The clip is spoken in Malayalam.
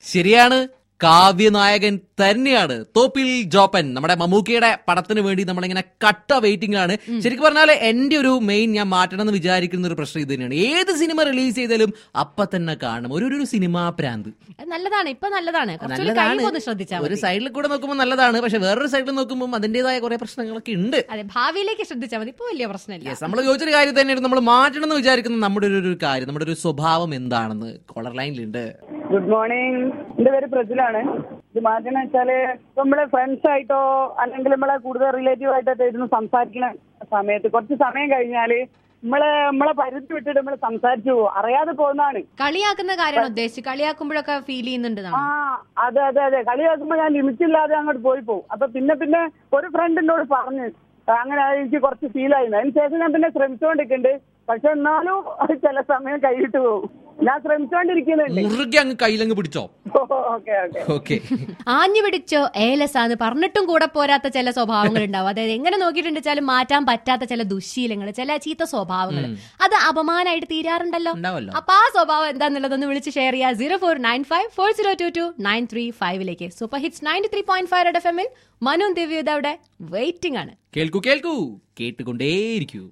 ശരിയാണ് കാവ്യനായകൻ തന്നെയാണ് തോപ്പിൽ ജോപ്പൻ നമ്മുടെ മമ്മൂക്കയുടെ പടത്തിന് വേണ്ടി നമ്മളിങ്ങനെ കട്ട വെയിറ്റിംഗ് ആണ് ശരിക്കും പറഞ്ഞാൽ എന്റെ ഒരു മെയിൻ ഞാൻ മാറ്റണം എന്ന് വിചാരിക്കുന്ന ഒരു പ്രശ്നം ഇത് തന്നെയാണ് ഏത് സിനിമ റിലീസ് ചെയ്താലും അപ്പൊ തന്നെ കാണണം ഒരു ഒരു സിനിമാ പ്രാന്ത് അത് നല്ലതാണ് ഇപ്പൊ നല്ലതാണ് കുറച്ചുകൂടി കഴിയുമ്പോൾ ഒന്ന് ശ്രദ്ധിച്ചാൽ ഒരു മതി സൈഡിൽ കൂടെ നോക്കുമ്പോൾ നല്ലതാണ് പക്ഷെ വേറൊരു സൈഡിൽ നോക്കുമ്പോൾ അതിന്റേതായ കുറെ പ്രശ്നങ്ങളൊക്കെ ഉണ്ട് അതെ ഭാവിയിലേക്ക് ശ്രദ്ധിച്ചാൽ മതി ഇപ്പൊ വലിയ പ്രശ്നമില്ല യെസ് നമ്മൾ ചോദിച്ചൊരു കാര്യം തന്നെയാണ് നമ്മൾ മാറ്റണം എന്ന് വിചാരിക്കുന്ന നമ്മുടെ ഒരു ഒരു കാര്യം നമ്മുടെ ഒരു സ്വഭാവം എന്താണെന്ന് കോളർ ലൈനിലുണ്ട് ഗുഡ് മോർണിംഗ് എന്റെ പേര് പ്രജിലാണ് ഇത് മാറ്റണം വെച്ചാല് ഇപ്പൊ നമ്മളെ ഫ്രണ്ട്സ് ആയിട്ടോ അല്ലെങ്കിൽ നമ്മളെ കൂടുതൽ റിലേറ്റീവ് ആയിട്ടോ ഇരുന്ന് സംസാരിക്കുന്ന സമയത്ത് കുറച്ച് സമയം കഴിഞ്ഞാല് നമ്മളെ നമ്മളെ പരിധി വിട്ടിട്ട് നമ്മൾ സംസാരിച്ചു പോകും അറിയാതെ പോകുന്നതാണ് കളിയാക്കുന്ന കാര്യമാണ് ഉദ്ദേശിച്ച് കളിയാക്കുമ്പോഴൊക്കെ ഫീൽ ചെയ്യുന്നുണ്ട് ആ അതെ അതെ അതെ കളി കേൾക്കുമ്പോ ഞാൻ ലിമിറ്റ് ഇല്ലാതെ അങ്ങോട്ട് പോയി പോകും അപ്പൊ പിന്നെ പിന്നെ ഒരു ഫ്രണ്ട് എന്നോട് പറഞ്ഞു അങ്ങനെ എനിക്ക് കുറച്ച് ഫീൽ ആയിരുന്നു അതിനുശേഷം ഞാൻ പിന്നെ ശ്രമിച്ചുകൊണ്ടിരിക്കുന്നുണ്ട് പക്ഷെ എന്നാലും അത് ചില സമയം കൈവിട്ട് പോകും ഞാൻ ശ്രമിച്ചുകൊണ്ടിരിക്കുന്നുണ്ട് മുറുകെ അങ്ങ് കയ്യിലങ്ങ് പിടിച്ചോ ഓക്കെ ഓക്കെ ഓക്കെ ആഞ്ഞു പിടിച്ചോ ഏലസാന്ന് പറഞ്ഞിട്ടും കൂടെ പോരാത്ത ചില സ്വഭാവങ്ങൾ ഉണ്ടാവും അതായത് എങ്ങനെ നോക്കിയിട്ടുണ്ട് വെച്ചാലും മാറ്റാൻ പറ്റാത്ത ചില ദുശീലങ്ങൾ ചില ചീത്ത സ്വഭാവങ്ങൾ അത് അപമാനമായിട്ട് തീരാറുണ്ടല്ലോ ഉണ്ടാവല്ലോ അപ്പൊ ആ സ്വഭാവം എന്താന്നുള്ളതൊന്ന് വിളിച്ച് ഷെയർ ചെയ്യുക zero four nine five four zero two two nine three ഫൈവിലേക്ക് super hits ninety three point five F എമ്മിൽ മനു ദിവ്യത അവിടെ വെയിറ്റിംഗ് ആണ് കേൾക്കൂ കേൾക്കൂ കേട്ടുകൊണ്ടേയിരിക്കൂ